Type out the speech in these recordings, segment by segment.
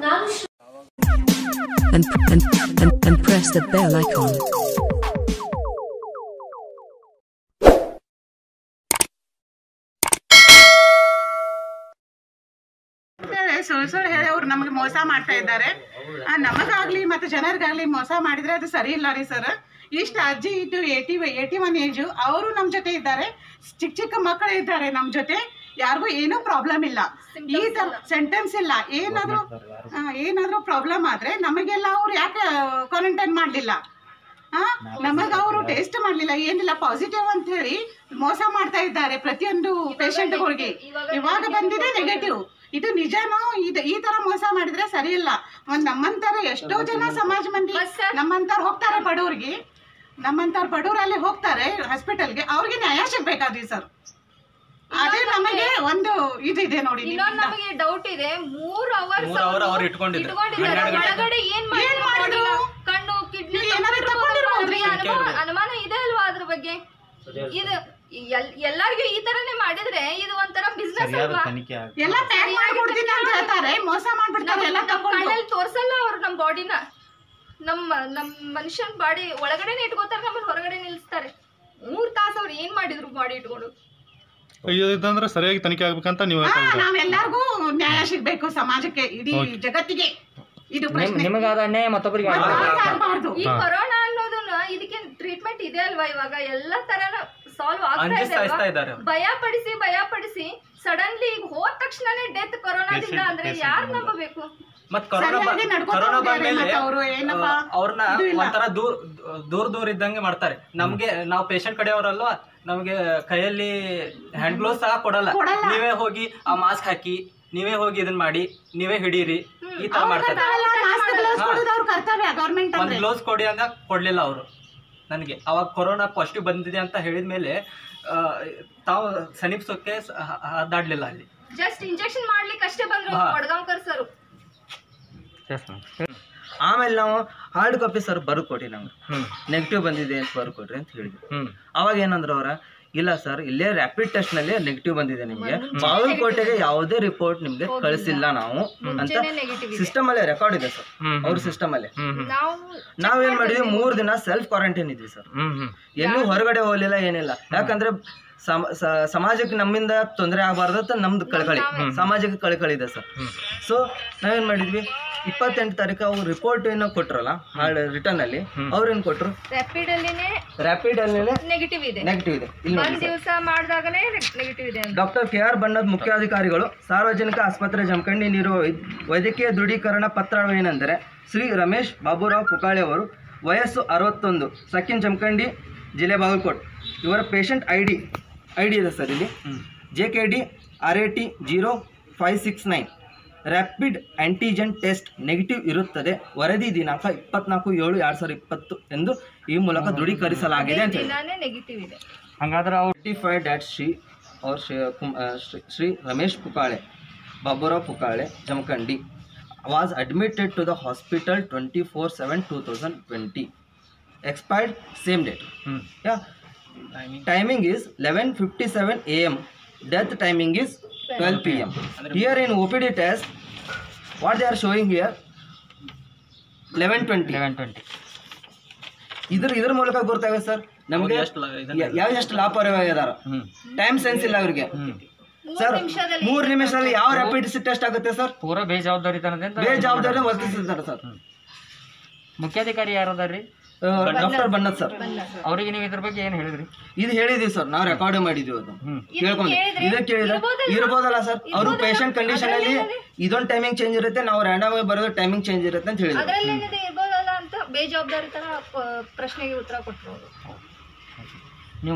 ನಾನು and, and, and, and press the bell icon. ಸುಳ್ಳು ಸುಳ್ಳು ಹೇಳಿ ಅವ್ರು ನಮಗೆ ಮೋಸ ಮಾಡ್ತಾ ಇದ್ದಾರೆ ಆ, ನಮಗಾಗ್ಲಿ ಮತ್ತೆ ಜನರಿಗಾಗ್ಲಿ ಮೋಸ ಮಾಡಿದ್ರೆ ಅದು ಸರಿ ಇಲ್ಲ ರೀ ಸರ್ ಇಷ್ಟು ಅಜ್ಜಿ ಇಟ್ಟು ಏಟಿ ಏಟಿ ಒನ್ ಏಜು ಅವರು ನಮ್ಮ ಜೊತೆ ಇದ್ದಾರೆ ಚಿಕ್ಕ ಚಿಕ್ಕ ಮಕ್ಕಳು ಇದ್ದಾರೆ ನಮ್ಮ ಜೊತೆ ಯಾರಿಗೂ ಏನೂ ಪ್ರಾಬ್ಲಮ್ ಇಲ್ಲ ಈ ತರ ಸೆಂಟೆನ್ಸ್ ಇಲ್ಲ ಏನಾದರೂ ಏನಾದರೂ ಪ್ರಾಬ್ಲಮ್ ಆದರೆ ನಮಗೆಲ್ಲ ಅವ್ರು ಯಾಕೆ ಕ್ವಾರಂಟೈನ್ ಮಾಡಲಿಲ್ಲ ಹಾ ನಮಗೆ ಅವರು ಟೇಸ್ಟ್ ಮಾಡಲಿಲ್ಲ ಏನಿಲ್ಲ ಪಾಸಿಟಿವ್ ಅಂತ ಹೇಳಿ ಮೋಸ ಮಾಡ್ತಾ ಇದ್ದಾರೆ ಪ್ರತಿಯೊಂದು ಪೇಷಂಟ್ಗಳಿಗೆ ಇವಾಗ ಬಂದಿದೆ ನೆಗೆಟಿವ್ ಇದು ನಿಜನೋ ಇದು ಈ ತರ ಮೋಸ ಮಾಡಿದ್ರೆ ಸರಿ ಇಲ್ಲ ಒಂದ್ ನಮ್ಮಂತರ ಎಷ್ಟೋ ಜನ ಸಮಾಜ ಮಂದಿ ನಮ್ಮಂತರ ಹೋಗ್ತಾರೆ ಬಡವ್ರಿಗೆ ನಮ್ಮಂತರ ಬಡವರಲ್ಲಿ ಹೋಗ್ತಾರೆ ಹಾಸ್ಪಿಟಲ್ಗೆ ಅವ್ರಿಗೆ ನ್ಯಾಯ ಸಿಗ್ಬೇಕಾದ್ರಿ ಸರ್ ಅದೇ ನಮಗೆ ಒಂದು ಇದು ಇದೆ ನೋಡಿ ಇನ್ನೊಂದ್ ನಮಗೆ ಡೌಟ್ ಇದೆ ಮೂರ್ ಅವರ್ಸ್ ಮೂರ್ hour ಅವ್ರು ಇಟ್ಕೊಂಡಿದ್ರು. ಇಟ್ಕೊಂಡಿದ್ದಾರೆ ಹನ್ನೆರಡು ಗಂಟೆ. ಒಳಗಡೆ ಏನ್ ಏನ್ ಮಾಡಿದ್ರು ಮಾಡಿದ್ರು? body ನ? ಕಣ್ಣು ಕಿಡ್ನಿ ಏನಾದ್ರು ತಗೊಂಡಿರ್ಬೋದ್ರಿ? ಅನುಮಾನ ಅನುಮಾನ ಇದೆ ಅಲ್ವಾ ಅದ್ರ ಬಗ್ಗೆ ಇದು ಎಲ್- ಎಲ್ಲಾರ್ಗೂ ಈ ತರನೇ ಮಾಡಿದ್ರೆ ಇದು ಒಂಥರ ಬಿಸ್ನೆಸ್ ಅಲ್ವಾ ತನಿಖೆ ಆಗ ಎಲ್ಲ ಪ್ಯಾಕ್ ಮಾಡಿ ಕೊಡ್ತೀನಿ ಅಂತ ಹೇಳ್ತಾರೆ ಮೋಸ ಮಾಡ್ಬಿಡ್ತಾರೆ ಎಲ್ಲ ತಗೊಂಡು ಕಣ್ಣಲ್ಲಿ ತೋರ್ಸಲ್ಲ ಅವ್ರು ನಮ್ ಬಾಡಿನ ನಮ್ಮ ನಮ್ ಮನುಷ್ಯನ್ ಬಾಡಿ ಒಳಗಡೆನೆ ಇಟ್ಕೋತಾರೆ ನಮ್ಮನ್ನ ಹೊರಗಡೆ ನಿಲ್ಸ್ತಾರೆ ಮೂರ್ ತಾಸು ಅವ್ರು ಏನ್ ಮಾಡಿದ್ರು ಬಾಡಿ ಇಟ್ಕೊಂಡು ಅಯ್ಯೋ ಇದಂದ್ರೆ ಸರಿಯಾಗಿ ತನಿಖೆ ಆಗ್ಬೇಕಂತ ನೀವು ಹಾ, ಹೇಳ್ತಾ ಇದ್ದೀರಾ. ನಾವೆಲ್ಲರಿಗೂ ನ್ಯಾಯ ಸಿಗ್ಬೇಕು ಸಮಾಜಕ್ಕೆ ಇಡೀ ಜಗತ್ತಿಗೆ ಇದು ಪ್ರಶ್ನೆ ನಿಮಗಾದ ಅನ್ಯಾಯ ಮತ್ತೊಬ್ಬರಿಗೆ ಮತ್ತೊಬ್ರಿಗೆ ಆಗ್ಬಾರ್ದು ಈ ಕೊರೋನಾ ಅನ್ನೋದನ್ನ ಇದಕ್ಕೆ ಟ್ರೀಟ್ಮೆಂಟ್ ಇದೆ ಅಲ್ವಾ ಇವಾಗ ಎಲ್ಲಾ ತರನ ಸಾಲ್ವ್ ಆಗ್ತಾ ಅಂಜಿ ಇದೆ ಸಾಯಿಸ್ತಾ ಅಲ್ವಾ? ಇದ್ದಾರೆ ಅವ್ರು. ಭಯ ಪಡಿಸಿ ಭಯ ಪಡಿಸಿ ಸಡನ್ಲಿ ಈಗ ಹೋದ ತಕ್ಷಣನೇ ಡೆತ್ ಕೊರೋನಾದಿಂದ ಅಂದ್ರೆ ಯಾರು ನಂಬಬೇಕು ಮತ್ ಕೊರೋನಾ ಬ- ಸರಿಯಾಗಿ ನಡ್ಕೊತಾ ಕೊರೋನಾ ಹೋಗ್ತಾರೆ ಬಂದ್ಮೇಲೆ ಮತ್ತೆ ಅವ್ರು ಏನಪ್ಪ ಅವ್ರನ್ನ ಇದು ಇಲ್ಲ. ಒಂಥರ ದೂರ ದೂರ ದೂರ ಇದ್ದಂಗೆ ಮಾಡ್ತಾರೆ ನಮ್ಗೆ ನಾವು ಪೇಷಂಟ್ ಕಡೆಯವರಲ್ವಾ ನಮ್ಗೆ ಕೈಯಲ್ಲಿ ಹ್ಯಾಂಡ್ ಗ್ಲೋವ್ಸ್ ಸಹ ಕೊಡಲ್ಲ ಕೊಡಲ್ಲ. ನೀವೇ ಹೋಗಿ ಆ ಮಾಸ್ಕ್ ಹಾಕಿ ನೀವೇ ಹೋಗಿ ಇದನ್ ಮಾಡಿ ನೀವೇ ಹಿಡೀರಿ ಈ ತರ ಮಾಡ್ತಾರೆ ಮಾಸ್ಕ್ ಗ್ಲೌಸ್ ಕೊಡೋದು ಅವ್ರ ಕರ್ತವ್ಯ ಗೌರ್ಮೆಂಟ್ ಒಂದ್ ಅಂದ್ರೆ ಗ್ಲೌಸ್ ಕೊಡಿ ಅಂತ ಕೊಡ್ಲಿಲ್ಲ ಅವರು ನನಗೆ ಅವಾಗ ಕೊರೋನಾ ಪಾಸಿಟಿವ್ ಬಂದಿದೆ ಅಂತ ಹೇಳಿದ್ಮೇಲೆ ಆ, ತಾವು ಸಮೀಪಿಸೋಕೆ ಅದಾಡ್ಲಿಲ್ಲ ಅಲ್ಲಿ ಜಸ್ಟ್ ಇಂಜೆಕ್ಷನ್ ಮಾಡ್ಲಿಕ್ಕೆ ಅಷ್ಟೇ ಬಂದ್ರು ಹಾ. ವಡ್ಗಾಂವ್ಕರ್ ಸರ್ ಆಮೇಲೆ ನಾವು ಹಾರ್ಡ್ ಕಾಪಿ ಸರ್ ಬರು ಕೊಟ್ಟಿ ನಮ್ಗೆ ನೆಗೆಟಿವ್ ಬಂದಿದೆ ಅಂತ ಬರು ಕೊಡ್ರಿ ಅಂತ ಹೇಳಿದ್ವಿ ಹ್ಮ್ ಅವಾಗ ಏನಂದ್ರು ಅವರ ಇಲ್ಲ ಸರ್ ಇಲ್ಲೇ ರ್ಯಾಪಿಡ್ ಟೆಸ್ಟ್ ನಲ್ಲಿ ನೆಗೆಟಿವ್ ಬಂದಿದೆ ನಿಮ್ಗೆ ಬಾಗಲಕೋಟೆಗೆ ಯಾವುದೇ ರಿಪೋರ್ಟ್ ನಿಮ್ಗೆ ಕಳಿಸಿಲ್ಲ ನಾವು ಅಂತ ಸಿಸ್ಟಮ್ ಅಲ್ಲೇ ರೆಕಾರ್ಡ್ ಇದೆ ಸರ್ ಅವ್ರ ಸಿಸ್ಟಮ್ ಅಲ್ಲೇ ನಾವು ನಾವೇನ್ ಮಾಡಿದ್ವಿ ಮೂರ್ ದಿನ ಸೆಲ್ಫ್ ಕ್ವಾರಂಟೈನ್ ಇದ್ವಿ ಸರ್ ಹ್ಮ್ ಹ್ಮ್ ಎಲ್ಲೂ ಹೊರಗಡೆ ಹೋಗ್ಲಿಲ್ಲ ಏನಿಲ್ಲ ಯಾಕಂದ್ರೆ ಸಮ- ಸ- ಸಮಾಜಕ್ಕೆ ನಮ್ಮಿಂದ ತೊಂದರೆ ಆಗಬಾರ್ದು ಅಂತ ನಮ್ದು ಕಳಕಳಿ ಸಮಾಜಕ್ಕೆ ಕಳಕಳಿ ಇದೆ ಸರ್ ಸೊ ನಾವೇನ್ ಮಾಡಿದ್ವಿ ಇಪ್ಪತ್ತೆಂಟು ತಾರೀಕು ಅವ್ರು ರಿಪೋರ್ಟ್ ಏನೋ ಕೊಟ್ರಲ್ಲ ರಿಟರ್ನ್ ಅಲ್ಲಿ ಅವ್ರೇನ್ ಕೊಟ್ರು ರ್ಯಾಪಿಡ್ ಅಲ್ಲಿನೇ ರ್ಯಾಪಿಡ್ ಅಲ್ಲಿ ನೆಗೆಟಿವ್ ಇದೆ ನೆಗೆಟಿವ್ ಇದೆ ಇಲ್ಲಿ ನೋಡಿ ಒಂದ್ ದಿವಸ ಮಾಡಿದಾಗನೇ ನೆಗೆಟಿವ್ ಇದೆ ಅಂತ ಡಾಕ್ಟರ್ ಕೆ ಆರ್ ಬಣ್ಣದ ಮುಖ್ಯಾಧಿಕಾರಿಗಳು ಸಾರ್ವಜನಿಕ ಆಸ್ಪತ್ರೆ ಜಮಖಂಡಿ ನೀಡುವ ವೈದ್- ವೈದ್ಯಕೀಯ ದೃಢೀಕರಣ ಪತ್ರವೇನೆಂದರೆ ಶ್ರೀ ರಮೇಶ್ ಬಾಬುರಾವ್ ಪುಕಾಳೆ ಅವರು ವಯಸ್ಸು ಅರವತ್ತೊಂದು ಸಕಿನ್ ಜಮಖಂಡಿ ಜಿಲ್ಲೆ ಬಾಗಲಕೋಟ್ ಇವರ patient I D I D ಇದೆ ಸರ್ ಇಲ್ಲಿ J K D R A T zero five six nine rapid antigen test negative ಇರುತ್ತದೆ ವರದಿ ದಿನಾಂಕ ಇಪ್ಪತ್ನಾಲ್ಕು ಏಳು ಎರಡು ಸಾವಿರದ ಇಪ್ಪತ್ತು ಎಂದು ಈ ಮೂಲಕ ದೃಢೀಕರಿಸಲಾಗಿದೆ ಅಂತ ಹೇಳಿ ದಿನಾನೇ ನೆಗೆಟಿವ್ ಇದೆ ಹಂಗಾದ್ರೆ ಅವ್ರು ಸರ್ಟಿಫೈಡ್ ಡ್ಯಾಟ್ ಶ್ರೀ ಅವ್ರ ಶ್ರೀ ಕುಮ್- ಆ, Shri- Shri Ramesh Pukale Baburao Pukale Jamkhandi was admitted to the hospital twenty four seven two thousand twenty expired same date yeah timing is eleven fifty seven A M death timing is twelve P M here in O P D test what they are showing here eleven twenty eleven twenty ಇದ್ರ ಇದ್ರ ಮೂಲಕ ಗೊತ್ತಾಗುತ್ತೆ sir ನಮಗೆ ಎಷ್ಟು ಲ- ಇದನ್ನ- ಯಾವ ಎಷ್ಟು ಲಾಪರವಾಗಿ ಅದಾರ ಟೈಮ್ ಸೆನ್ಸ್ ಇಲ್ಲ ಅವ್ರಿಗೆ ಸರ್ ಮೂರು ನಿಮಿಷದಲ್ಲಿ ಯಾವ ರ್ಯಾಪಿಡ್ ಟೆಸ್ಟ್ ಆಗುತ್ತೆ ಸರ್ ಪೂರ ಬೇಜವಾಬ್ದಾರಿತನದಿಂದ ಬೇಜವಾಬ್ದಾರಿ ವರ್ತಿಸಿದ್ದಾರೆ ಸರ್ ಮುಖ್ಯಾಧಿಕಾರಿ ಯಾರದಾರ್ರಿ ಡಾಕ್ಟರ್ ಬಣ್ಣದ್ ಸರ್ ಅವ್ರಿಗೆ ನೀವು ಇದ್ರ ಬಗ್ಗೆ ಏನು ಹೇಳಿದ್ರಿ ಇದು ಹೇಳಿದೀವಿ ಸರ್ ನಾವು ರೆಕಾರ್ಡ್ ಮಾಡಿದ್ವಿ ಅದು ಕೇಳ್ಕೊಂಡು ಕೇಳಿದ್ರಿ? ಇದು ಕೇಳಿದ್ರೆ ಇರ್ಬೋದಲ್ವಾ? ಇರ್ಬೋದಲ್ಲ ಸರ್ ಅವರು ಪೇಷಂಟ್ ಕಂಡೀಷನ್ ಅಲ್ಲಿ ಇದೊಂದು ಟೈಮಿಂಗ್ ಚೇಂಜ್ ಇರುತ್ತೆ ನಾವು ರ್ಯಾಂಡಮ್ ಆಗಿ ಬರೋದು ಟೈಮಿಂಗ್ ಚೇಂಜ್ ಇರುತ್ತೆ ಅಂತ ಹೇಳಿದ್ರು ಅದ್ರಲ್ಲಿ ಏನಿದೆ ಇರ್ಬೋದಲ್ಲ ಅಂತ ಬೇಜವಾಬ್ದಾರಿ ತರ ಪ- ಪ್ರಶ್ನೆಗೆ ಉತ್ತರ ಕೊಟ್ಟರು ಅವರು ನೀವು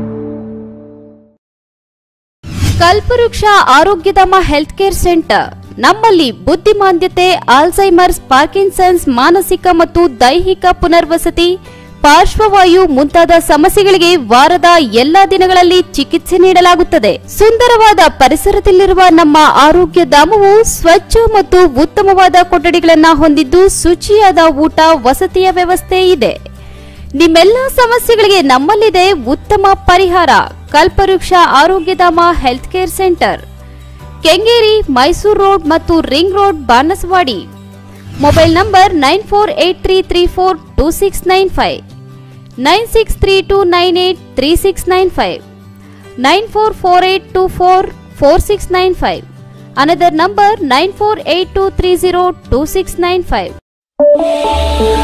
ಕಲ್ಪವೃಕ್ಷ ಆರೋಗ್ಯಧಾಮ ಹೆಲ್ತ್ ಕೇರ್ ಸೆಂಟರ್ ನಮ್ಮಲ್ಲಿ ಬುದ್ಧಿಮಾಂದ್ಯತೆ ಆಲ್ಝೈಮರ್ಸ್ ಪಾರ್ಕಿನ್ಸನ್ಸ್ ಮಾನಸಿಕ ಮತ್ತು ದೈಹಿಕ ಪುನರ್ವಸತಿ ಪಾರ್ಶ್ವವಾಯು ಮುಂತಾದ ಸಮಸ್ಯೆಗಳಿಗೆ ವಾರದ ಎಲ್ಲಾ ದಿನಗಳಲ್ಲಿ ಚಿಕಿತ್ಸೆ ನೀಡಲಾಗುತ್ತದೆ ಸುಂದರವಾದ ಪರಿಸರದಲ್ಲಿರುವ ನಮ್ಮ ಆರೋಗ್ಯ ಧಾಮವು ಸ್ವಚ್ಛ ಮತ್ತು ಉತ್ತಮವಾದ ಕೊಠಡಿಗಳನ್ನು ಹೊಂದಿದ್ದು ಶುಚಿಯಾದ ಊಟ ವಸತಿಯ ವ್ಯವಸ್ಥೆ ಇದೆ ನಿಮ್ಮೆಲ್ಲ ಸಮಸ್ಯೆಗಳಿಗೆ ನಮ್ಮಲ್ಲಿದೆ ಉತ್ತಮ ಪರಿಹಾರ Kalpavriksha Arogyadhama health care centre Kengeri Mysuru road ಮತ್ತು ring road Banaswadi mobile number nine four eight three three four two six nine five nine six three two nine eight three six nine five nine four four eight two four four six nine five another number nine four eight two three zero two six nine five